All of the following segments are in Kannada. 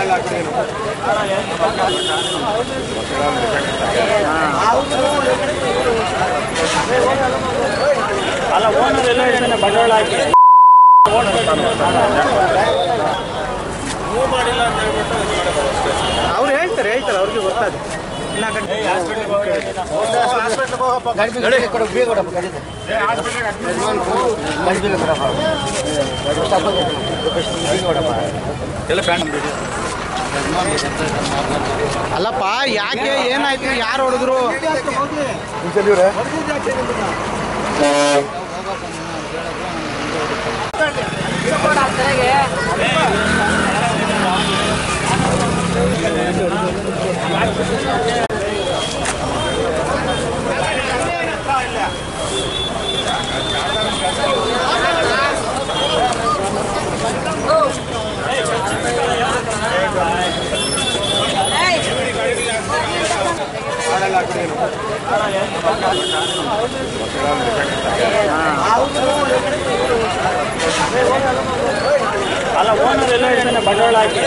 ಅಲ್ಲ ಓನರ್ ಎಲ್ಲ ಇದ್ದಾನೆ ಬಂಡವಾಳ ಹಾಕಿ ಅವ್ರು ಹೇಳ್ತಾರೆ ಹೇಳ್ತಾರೆ ಅವ್ರಿಗೆ ಗೊತ್ತಾದ ಇನ್ನ ಗಂಟೆ ಎಲ್ಲ ಫ್ಯಾನ್ ಅಲ್ಲಪ್ಪ ಯಾಕೆ ಏನಾಯ್ತು ಯಾರು ಹೊಡೆದ್ರು ಅಲ್ಲ ಓನರ್ ಎಲ್ಲ ಇದ್ದಾನೆ ಬಂಡವಾಳ ಹಾಕಿ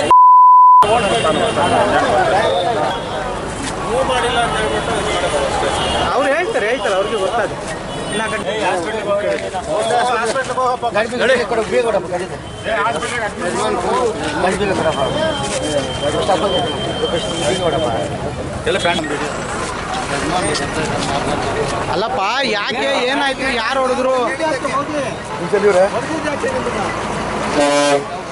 ಅವ್ರು ಹೇಳ್ತಾರೆ ಹೇಳ್ತಾರೆ ಅವ್ರಿಗೆ ಗೊತ್ತಾದ ಇನ್ನ ಗಂಟೆ ಎಲ್ಲ ಫ್ಯಾನ್ ಅಲ್ಲಪ್ಪ ಯಾಕೆ ಏನಾಯ್ತು ಯಾರು ಹೊಡೆದ್ರು